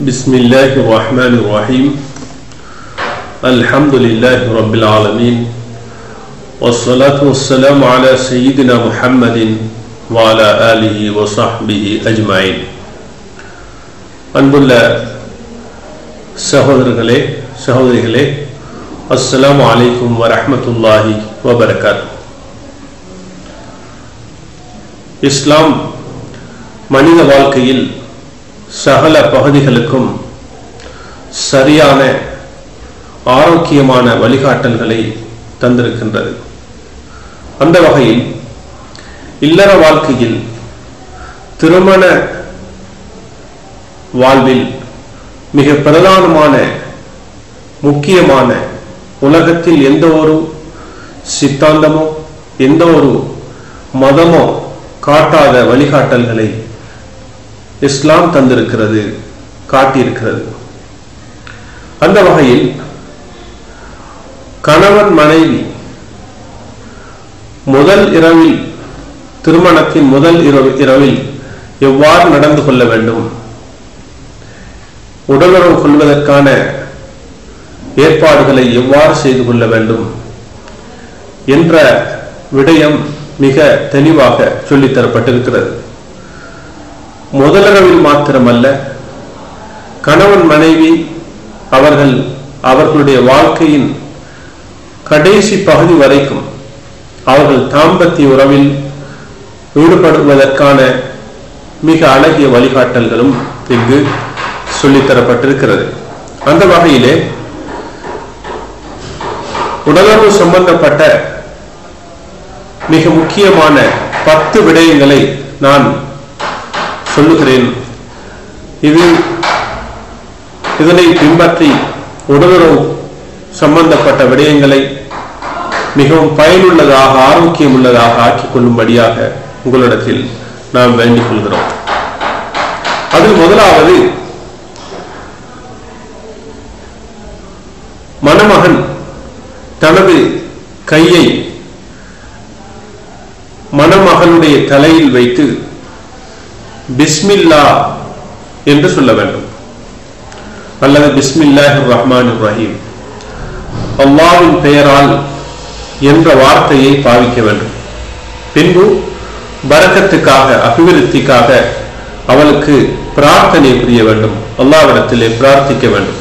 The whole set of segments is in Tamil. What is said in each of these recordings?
بسم الله الرحمن الرحيم الحمد لله رب العالمين والصلاة والسلام على سيدنا محمد وعلى آله وصحبه أجمعين அன்புள்ள சகோதரர்களே சகோதரிகளே அஸ்ஸலாமு அலைக்கும் வரஹ்மத்துல்லாஹி வபரகாத் இஸ்லாம் மனித வாழ்க்கையில் சகல பகுதிகளுக்கும் சரியான ஆரோக்கியமான வழிகாட்டல்களை தந்திருக்கின்றது அந்த வகையில் இல்லற வாழ்க்கையில் திருமண வாழ்வில் மிக பிரதானமான முக்கியமான உலகத்தில் எந்த ஒரு சித்தாந்தமோ எந்த ஒரு மதமோ காட்டாத வழிகாட்டல்களை இஸ்லாம் தந்திருக்கிறது காட்டியிருக்கிறது அந்த வகையில் கணவன் மனைவி முதல் இரவில் திருமணத்தின் முதல் இரவு இரவில் எவ்வாறு நடந்து கொள்ள வேண்டும் உடலுறவு கொள்வதற்கான ஏற்பாடுகளை எவ்வாறு செய்து கொள்ள வேண்டும் என்ற விடயம் மிக தெளிவாக சொல்லித்தரப்பட்டிருக்கிறது முதலிரவில் மாத்திரமல்ல கணவன் மனைவி அவர்கள் அவர்களுடைய வாழ்க்கையின் கடைசி பகுதி வரைக்கும் அவர்கள் தாம்பத்திய உறவில் ஈடுபடுவதற்கான மிக அழகிய வழிகாட்டல்களும் இங்கு சொல்லித்தரப்பட்டிருக்கிறது அந்த வகையிலே உடலுறவு சம்பந்தப்பட்ட மிக முக்கியமான பத்து விடயங்களை நான் சொல்லுகிறேன் இது இதனை பின்பற்றி உடலுறவு சம்பந்தப்பட்ட விடயங்களை மிகவும் பயனுள்ளதாக ஆரோக்கியம் உள்ளதாக ஆக்கிக் கொள்ளும்படியாக உங்களிடத்தில் நாம் வேண்டிக் கொள்கிறோம் அதில் முதலாவது மணமகன் தனது கையை மணமகனுடைய தலையில் வைத்து பிஸ்மில்லா என்று சொல்ல வேண்டும் அல்லது பிஸ்மில்லாஹ் ரஹ்மான் ரஹீம் அல்லாவின் பெயரால் என்ற வார்த்தையை பாவிக்க வேண்டும் பின்பு பரக்கத்துக்காக அபிவிருத்திக்காக அவளுக்கு பிரார்த்தனை புரிய வேண்டும் அல்லாவிடத்திலே பிரார்த்திக்க வேண்டும்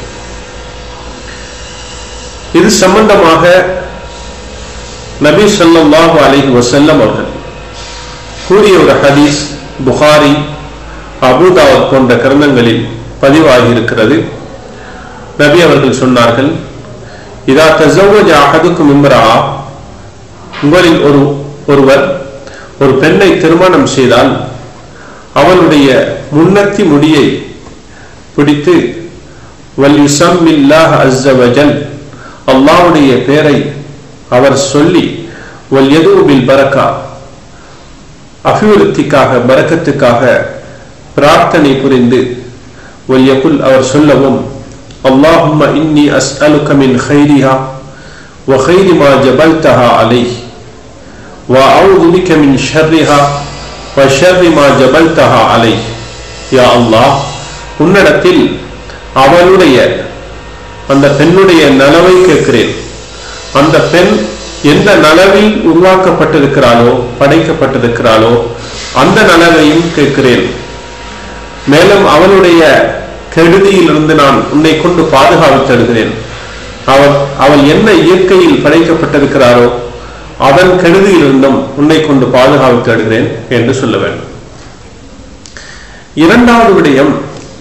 இது சம்பந்தமாக நபி சொல்லாஹு அலிஹி வசல்லம் அவர்கள் கூறிய ஒரு ஹதீஸ் புகாரி அபுதாவத் போன்ற கிரந்தங்களில் பதிவாகி இருக்கிறது நபி அவர்கள் சொன்னார்கள் இதா தசவஜ அகதுக்கும் இம்ரா உங்களில் ஒரு ஒருவர் ஒரு பெண்ணை திருமணம் செய்தால் அவளுடைய முன்னத்தி முடியை பிடித்து வல்யுசம்மில்லாஹ் அஸ்ஸவஜல் அல்லாவுடைய பெயரை அவர் சொல்லி வல் எதுவில் பரக்கா அபிவிருத்திக்காக பரக்கத்துக்காக பிரார்த்தனை புரிந்து வல் யகுல் அவர் சொல்லவும் அல்லாஹும்ம இன்னி அஸ்அலுக மின் خيرها وخير ما جبلتها عليه وأعوذ بك من شرها وشر ما جبلتها عليه يا الله உன்னிடத்தில் அவளுடைய அந்த பெண்ணுடைய நலவை கேட்கிறேன் அந்த பெண் எந்த நலவில் உருவாக்கப்பட்டிருக்கிறாளோ படைக்கப்பட்டிருக்கிறாளோ அந்த நலவையும் கேட்கிறேன் மேலும் அவளுடைய கெடுதியிலிருந்து நான் உன்னை கொண்டு பாதுகாப்பு தருகிறேன் அவள் அவள் என்ன இயற்கையில் படைக்கப்பட்டிருக்கிறாரோ அதன் கெடுதியிலிருந்தும் உன்னை கொண்டு பாதுகாப்பு தருகிறேன் என்று சொல்ல வேண்டும் இரண்டாவது விடயம்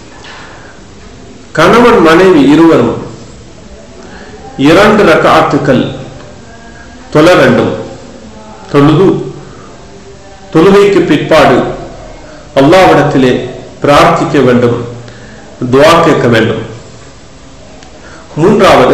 கணவன் மனைவி இருவரும் இரண்டு ரகாத்துக்கள் தொழ வேண்டும் தொழுது தொழுகைக்கு பிற்பாடு அல்லாவிடத்திலே பிரார்த்திக்க வேண்டும் துவா கேட்க வேண்டும் மூன்றாவது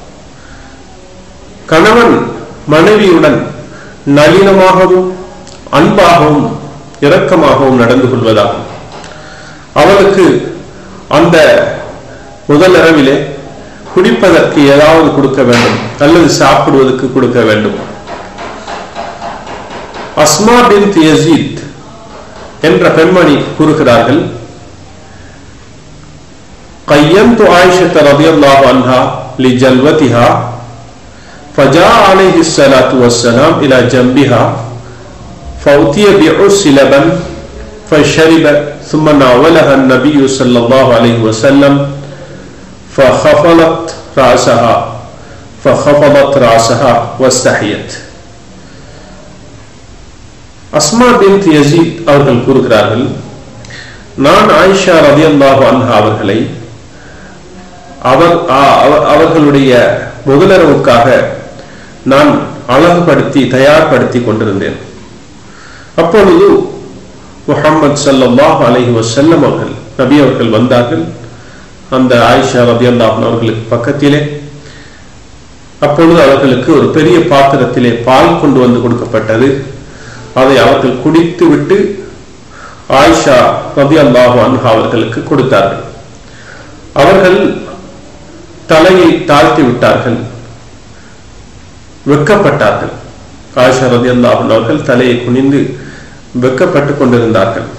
கணவன் மனைவியுடன் நளினமாகவும் அன்பாகவும் இரக்கமாகவும் நடந்து கொள்வதாகும் அவளுக்கு அந்த முதல் இரவிலே குடிப்பதற்கு ஏதாவது கொடுக்க வேண்டும் அல்லது சாப்பிடுவதற்கு கொடுக்க வேண்டும் அஸ்மா பின் யசீத் என்ற பெண்மணி கூறுகிறார்கள் قيمت عائشة رضي الله عنها لجلوتها فجاء عليه الصلاة والسلام إلى جنبها فأتي بعس لبن فشرب ثم ناولها النبي صلى الله عليه وسلم فخفضت رأسها فخفضت رأسها واستحيت அஸ்மா பின் யசீத் அவர்கள் கூறுகிறார்கள் நான் ஆயிஷா ரதியல்லாஹு அன்ஹா அவர்களை அவர் அவர்களுடைய முதலரவுக்காக நான் அழகுபடுத்தி தயார்படுத்தி கொண்டிருந்தேன் அப்பொழுது முகமது சல்லாஹ் அலஹி வசல்லம் அவர்கள் நபி அவர்கள் வந்தார்கள் அந்த ஆயிஷா ரதி அல்லாஹன் அவர்களுக்கு பக்கத்திலே அப்பொழுது அவர்களுக்கு ஒரு பெரிய பாத்திரத்திலே பால் கொண்டு வந்து கொடுக்கப்பட்டது அதை அவர்கள் குடித்து விட்டு ஆயிஷா ரதி அல்லாஹு அன்ஹா அவர்களுக்கு கொடுத்தார்கள் அவர்கள் தலையை தாழ்த்தி விட்டார்கள் வெக்கப்பட்டார்கள் ஆயிஷா ரதி அல்லாஹன் அவர்கள் தலையை குனிந்து வெக்கப்பட்டு கொண்டிருந்தார்கள்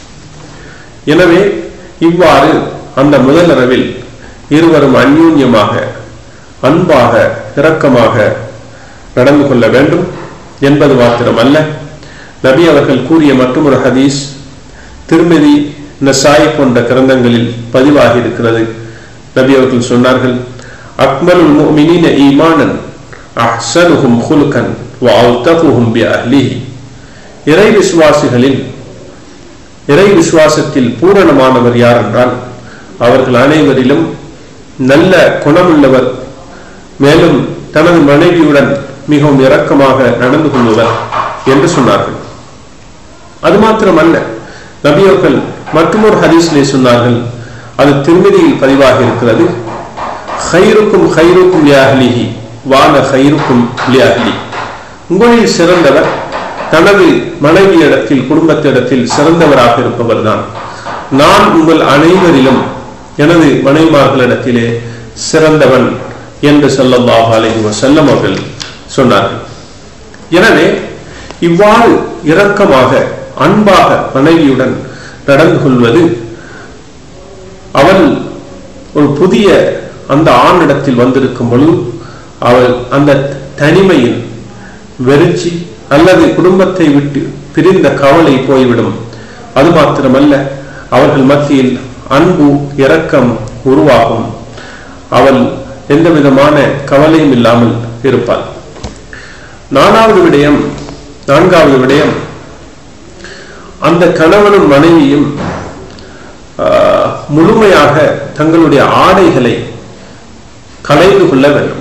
எனவே இவ்வாறு அந்த முதல் இரவில் இருவரும் அந்யூன்யமாக அன்பாக இரக்கமாக நடந்து கொள்ள வேண்டும் என்பது மாத்திரம் அல்ல நபி அவர்கள் கூறிய மற்றொரு ஹதீஸ் திருமதி நசாய் போன்ற கிரந்தங்களில் பதிவாகி இருக்கிறது நபி அவர்கள் சொன்னார்கள் அக்மலுல் முஃமினீன ஈமானன் அஹ்சனுஹும் ஹுல்கன் வ அவ்தகுஹும் பி அஹ்லிஹி இறை விசுவாசிகளில் இறை விசுவாசத்தில் பூரணமானவர் யார் என்றால் அவர்கள் அனைவரிலும் நல்ல குணமுள்ளவர் மேலும் தனது மனைவியுடன் மிகவும் இரக்கமாக நடந்து கொள்பவர் என்று சொன்னார்கள் அது மாத்திரமல்ல நபியவர்கள் மற்றொரு ஹதீஸ்லே சொன்னார்கள் அது திருமதியில் பதிவாக இருக்கிறது ஹைருக்கும் ஹைருக்கும் லியாஹ்லிஹி வான ஹைருக்கும் லியாஹ்லி உங்களில் சிறந்தவர் தனது மனைவியிடத்தில் குடும்பத்திடத்தில் சிறந்தவராக இருப்பவர் தான் நான் உங்கள் அனைவரிலும் எனது மனைமார்களிடத்திலே சிறந்தவன் என்று சொல்லல்லாஹ் அலைஹி வஸல்லம் அவர்கள் சொன்னார்கள் எனவே இவ்வாறு இரக்கமாக அன்பாக மனைவியுடன் நடந்து கொள்வது அவள் ஒரு புதிய அந்த ஆணிடத்தில் வந்திருக்கும் பொழுது அவள் அந்த தனிமையின் வெறிச்சி அல்லது குடும்பத்தை விட்டு பிரிந்த கவலை போய்விடும் அது மாத்திரமல்ல அவர்கள் மத்தியில் அன்பு இரக்கம் உருவாகும் அவள் எந்த விதமான கவலையும் இல்லாமல் இருப்பாள் நாலாவது விடயம் நான்காவது விடயம் அந்த கணவனும் மனைவியும் முழுமையாக தங்களுடைய ஆடைகளை கலைந்து கொள்ள வேண்டும்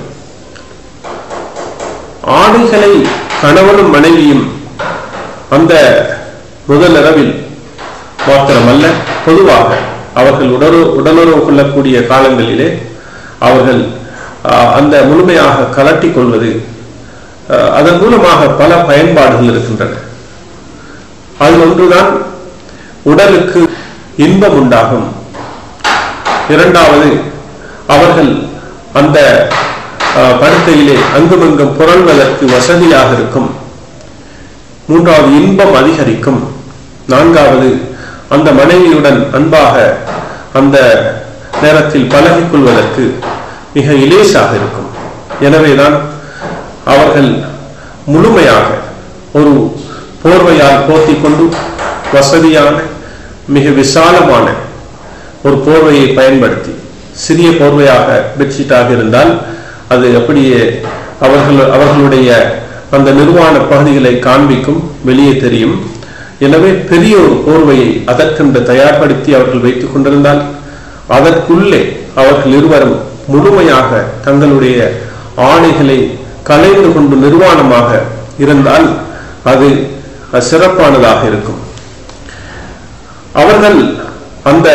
ஆடைகளை கணவனும் மனைவியும் அந்த முதலிரவில் மாத்திரமல்ல பொதுவாக அவர்கள் உடலுறவு உடலுறவு கொள்ளக்கூடிய காலங்களிலே அவர்கள் அந்த முழுமையாக கலட்டி கொள்வது அதன் மூலமாக பல பயன்பாடுகள் இருக்கின்றன அது ஒன்றுதான் உடலுக்கு இன்பம் உண்டாகும் இரண்டாவது அவர்கள் அந்த படுக்கையிலே அங்குமங்கும் புரள்வதற்கு வசதியாக இருக்கும் மூன்றாவது இன்பம் அதிகரிக்கும் நான்காவது அந்த மனைவியுடன் அன்பாக அந்த நேரத்தில் பழகிக் கொள்வதற்கு மிக இலேசாக இருக்கும் எனவேதான் அவர்கள் முழுமையாக ஒரு போர்வையால் போர்த்தி கொண்டு வசதியான மிக விசாலமான ஒரு போர்வையை பயன்படுத்தி சிறிய போர்வையாக பெட்ஷீட்டாக இருந்தால் அது அப்படியே அவர்கள் அவர்களுடைய அந்த நிர்வாண பகுதிகளை காண்பிக்கும் வெளியே தெரியும் எனவே பெரிய ஒரு போர்வையை அதற்கென்று தயார்படுத்தி அவர்கள் வைத்துக் கொண்டிருந்தால் அதற்குள்ளே அவர்கள் இருவரும் முழுமையாக தங்களுடைய ஆடைகளை கலைந்து கொண்டு நிர்வாணமாக இருந்தால் அது சிறப்பானதாக இருக்கும் அவர்கள் அந்த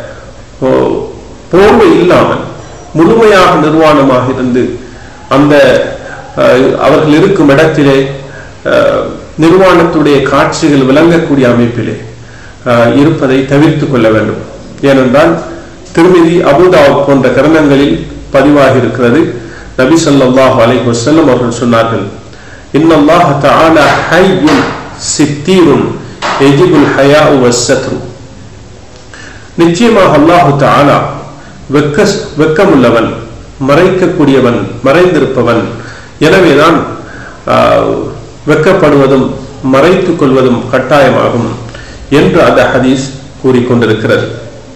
போர்வை இல்லாமல் முழுமையாக நிர்வாணமாக இருந்து அந்த அவர்கள் இருக்கும் இடத்திலே நிர்வாணத்துடைய காட்சிகள் விளங்கக்கூடிய அமைப்பிலே இருப்பதை தவிர்த்து கொள்ள வேண்டும் ஏனென்றால் திருமதி அபுதாவ் போன்ற கரணங்களில் பதிவாகி இருக்கிறது நபி சொல்லாஹு அலை வசல்லம் அவர்கள் சொன்னார்கள் இன்னல்லாஹ தஆலா ஹய்யுன் சித்தீருன் எஜிபுல் ஹயா வஸ்ஸத்ரு நிச்சயமாக அல்லாஹு தஆலா வெக்க வெக்கமுள்ளவன் மறைக்கக்கூடியவன் மறைந்திருப்பவன் எனவேதான் ஆஹ், வெக்கப்படுவதும் மறைத்துக் கொள்வதும் கட்டாயமாகும் என்று அந்த ஹதீஸ் கூறிக்கொண்டிருக்கிறது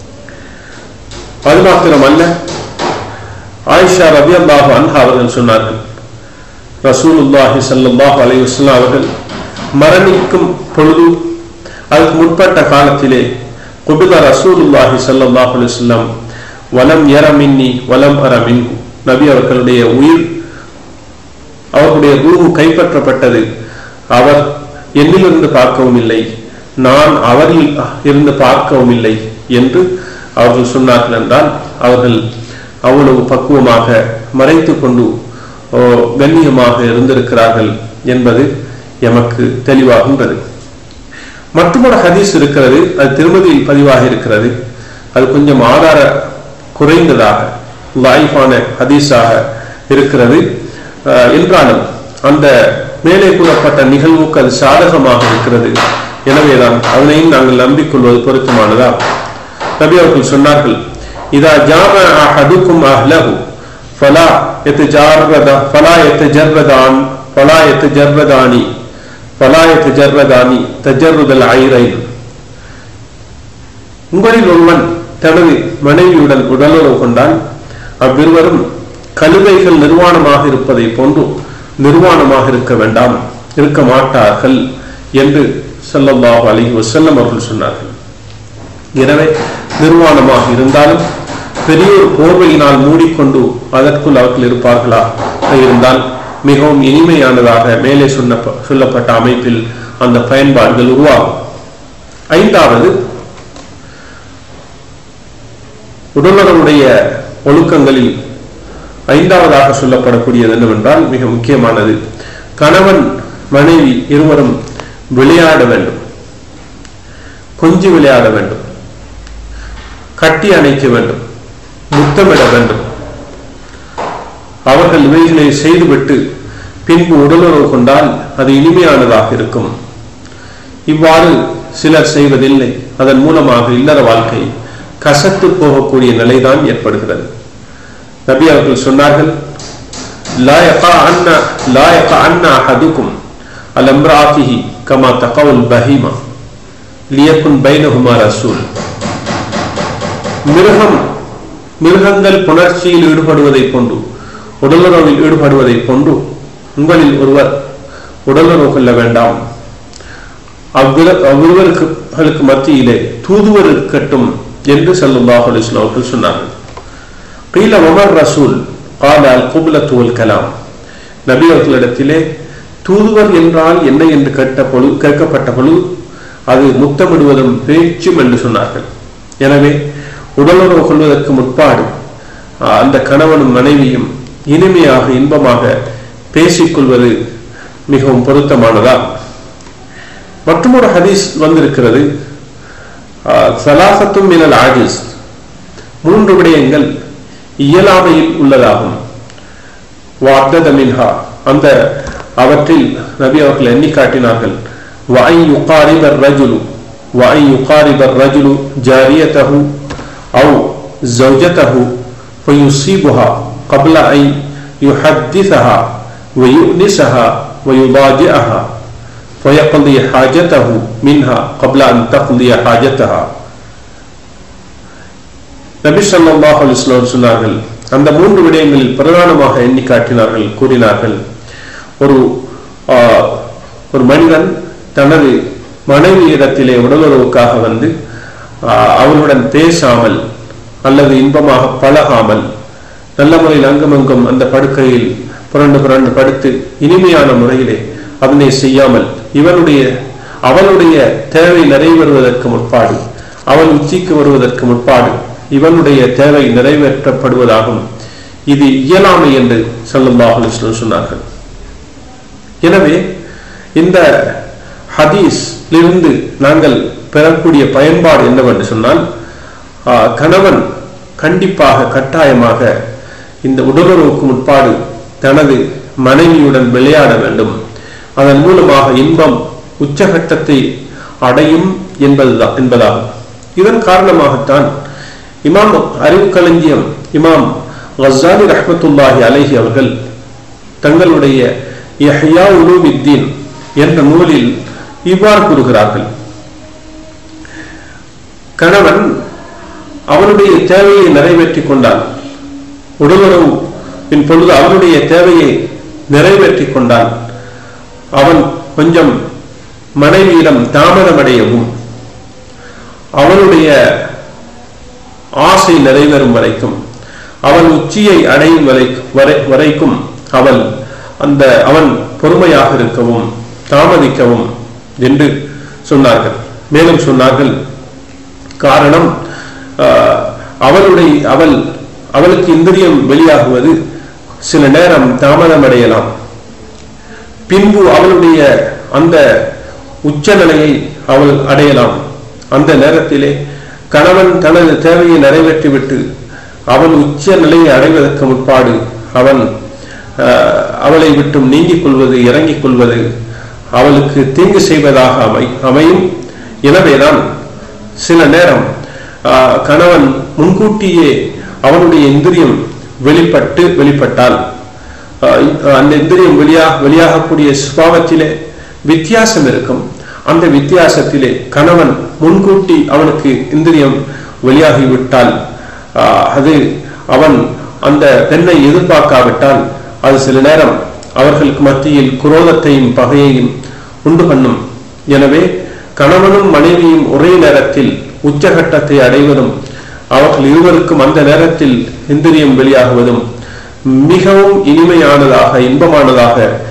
அது மாத்திரமல்ல ஆயிஷா ரபி அல்லாஹு அன்ஹா அவர்கள் சொன்னார்கள் ரசூலுல்லாஹி ஸல்லல்லாஹு அலைஹி வஸல்லம் அவர்கள் மரணிக்கும் பொழுது அதுக்கு முற்பட்ட காலத்திலே குபில ரசூலுல்லாஹி ஸல்லல்லாஹு அலைஹி வஸல்லம் வலம் யர மின்னி வலம் அர மின்ஹு நபி அவர்களுடைய உயிர் அவர்களுடைய ரூஹு கைப்பற்றப்பட்டது அவர் என்னிலிருந்து பார்க்கவும் இல்லை நான் அவரில் இருந்து பார்க்கவும் இல்லை என்று அவர்கள் சொன்னார்கள் என்றால் அவர்கள் அவ்வளவு பக்குவமாக மறைத்துக் கொண்டு ஓ, கண்ணியமாக இருந்திருக்கிறார்கள் என்பது எமக்கு தெளிவாகின்றது மற்றொரு ஹதீஸ் இருக்கிறது அது திருமதியில் பதிவாக இருக்கிறது அது கொஞ்சம் ஆதார குறைந்ததாக லாய்ஃபான ஹதீஸாக இருக்கிறது அஹ், என்றாலும் அந்த மேலே கூறப்பட்ட நிகழ்வுக்கு அது சாதகமாக இருக்கிறது எனவேதான் அதனையும் நாங்கள் நம்பிக்கொள்வது பொருத்தமானதா நபி அவர்கள் சொன்னார்கள் இதா ஜாம அஹதுக்கும் அஹ்லஹு ஃபலா يتجرد فلا يتجردان فلا يتجردان فلا يتجردان تجرد العيرين உங்களில் ஒருவன் தனது மனைவியுடன் உடலுறவு கொண்டால் அவ்விருவரும் கழுதைகள் நிர்வாணமாக இருப்பதை போன்று நிர்வாணமாக இருக்க வேண்டாம் இருக்க மாட்டார்கள் என்று ஸல்லல்லாஹு அலைஹி வஸல்லம் அவர்கள் சொன்னார்கள் எனவே நிர்வாணமாக இருந்தாலும் பெரியோர் போர்வையினால் மூடிக்கொண்டு அதற்குள் அவர்கள் இருப்பார்களா இருந்தால் மிகவும் இனிமையானதாக மேலே சொன்ன சொல்லப்பட்ட அமைப்பில் அந்த பயன்பாடுகள் உருவாகும் ஐந்தாவது உடலுறவுடைய ஒழுக்கங்களில் ஐந்தாவதாக சொல்லப்படக்கூடியது என்னவென்றால் மிக முக்கியமானது கணவன் மனைவி இருவரும் விளையாட வேண்டும் கொஞ்சி விளையாட வேண்டும் கட்டி அணைக்க வேண்டும் முத்தமிட வேண்டும் அவர்கள் இவைகளை செய்துவிட்டு பின்பு உடலுறவு கொண்டால் அது இனிமையானதாக இருக்கும் இவ்வாறு சிலர் செய்வதில்லை அதன் மூலமாக இல்லற வாழ்க்கை கசத்து போகக்கூடிய நிலைதான் ஏற்படுகிறது நபி அவர்கள் சொன்னார்கள் لا يقعن لا يقعن أحدكم على امرأته كما تقع البهيمة ليكن بينهما رسول மிருகம் மிருகங்கள் புணர்ச்சியில் ஈடுபடுவதைப் போன்று உடலுறவில் ஈடுபடுவதைப் போன்று உங்களில் ஒருவர் உடலுறவு கொள்ள வேண்டாம் அவ்விரு அவ்விருவருக்கு மத்தியிலே தூதுவர் இருக்கட்டும் என்று ஸல்லல்லாஹு அலைஹி வஸல்லம் அவர்கள் சொன்னார்கள் قيل وما الرسول قال القبلة والكلام நபி அவர்களிடத்திலே தூதுவர் என்றால் என்ன என்று கேட்ட பொழுது கேட்கப்பட்ட பொழுது அது முத்தமிடுவதும் பேச்சும் என்று சொன்னார்கள் எனவே உடலுறவு கொள்வதற்கு முற்பாடு ஆஹ், அந்த கணவனும் மனைவியும் இனிமையாக இன்பமாக பேசிக்கொள்வது மிகவும் பொருத்தமானதா மற்றொரு ஹதீஸ் வந்திருக்கிறது சலாசத்தும் மினல் ஆஜிஸ் மூன்று விடயங்கள் இயலாமையில் உள்ளதாகும் வாத்தத மின்ஹா அந்த அவற்றில் நபி அவர்கள் எண்ணி காட்டினார்கள் وأن يقارب الرجل وأن يقارب الرجل جاريته أو زوجته فيصيبها قبل أن يحدثها ويؤنسها ويضاجعها فيقضي حاجته منها قبل أن تقضي حاجتها நபி ஸல்லல்லாஹு அலைஹி வஸல்லம் சொன்னார்கள் அந்த மூன்று விடயங்களில் பிரதானமாக எண்ணி காட்டினார்கள் கூறினார்கள் ஒரு ஆஹ், ஒரு மனிதன் தனது மனைவியிடத்திலே உடலுறவுக்காக வந்து ஆஹ், அவளுடன் பேசாமல் அல்லது இன்பமாக பழகாமல் நல்ல முறையில் அங்குமங்கும் அந்த படுக்கையில் புரண்டு புரண்டு படுத்து இனிமையான முறையிலே அதனை செய்யாமல் இவனுடைய அவளுடைய தேவை நிறைவேறுவதற்கு முற்பாடு அவள் உச்சிக்கு வருவதற்கு முற்பாடு இவனுடைய தேவை நிறைவேற்றப்படுவதாகும் இது இயலாமை என்று ஸல்லல்லாஹு அலைஹி வஸல்லம் சொன்னார்கள் எனவே இந்த ஹதீஸ்லிருந்து நாங்கள் பெறக்கூடிய பயன்பாடு என்னவென்று சொன்னால் ஆஹ், கணவன் கண்டிப்பாக கட்டாயமாக இந்த உடலுறவுக்கு முற்பாடு தனது மனைவியுடன் விளையாட வேண்டும் அதன் மூலமாக இன்பம் உச்சகட்டத்தை அடையும் என்பதுதான் என்பதாகும் இதன் காரணமாகத்தான் இமாம் அறிவுக்களஞ்சியம் இமாம் கசாலி ரஹமத்துல்லாஹி அலைஹி அவர்கள் தங்களுடைய யஹ்யா உலூமித்தீன் என்ற நூலில் இவ்வாறு கூறுகிறார்கள் கணவன் அவனுடைய தேவையை நிறைவேற்றிக் கொண்டான் உடலுறவின் பொழுது அவனுடைய தேவையை நிறைவேற்றிக் கொண்டான் அவன் கொஞ்சம் மனைவியிடம் தாமதமடையவும் அவனுடைய ஆசை நிறைவேறும் வரைக்கும் அவன் உச்சியை அடையும் வரை வரை வரைக்கும் அவள் அந்த அவன் பொறுமையாக இருக்கவும் தாமதிக்கவும் என்று சொன்னார்கள் மேலும் சொன்னார்கள் காரணம் அவளுடைய அவள் அவளுக்கு இந்திரியம் வெளியாகுவது சில நேரம் தாமதமடையலாம் பின்பு அவளுடைய அந்த உச்ச நிலையை அவள் அடையலாம் அந்த நேரத்திலே கணவன் தனது தேவையை நிறைவேற்றிவிட்டு அவன் உச்ச நிலையை அடைவதற்கு முற்பாடு அவன் அவளை விட்டும் நீங்கிக் கொள்வது இறங்கிக் கொள்வது அவளுக்கு தீங்கு செய்வதாக அமை அமையும் எனவேதான் சில நேரம் கணவன் முன்கூட்டியே அவனுடைய இந்திரியம் வெளிப்பட்டு வெளிப்பட்டால் அந்த இந்திரியம் வெளியா வெளியாகக்கூடிய சுபாவத்திலே வித்தியாசம் இருக்கும் அந்த வித்தியாசத்திலே கணவன் முன்கூட்டி அவனுக்கு இந்திரியம் வெளியாகிவிட்டால் அது அவன் அந்த பெண்ணை எதிர்பார்க்காவிட்டால் அது சில நேரம் அவர்களுக்கு மத்தியில் குரோதத்தையும் பகையையும் உண்டு பண்ணும் எனவே கணவனும் மனைவியும் ஒரே நேரத்தில் உச்சகட்டத்தை அடைவதும் அவர்கள் இருவருக்கும் அந்த நேரத்தில் இந்திரியம் வெளியாகுவதும் மிகவும் இனிமையானதாக இன்பமானதாக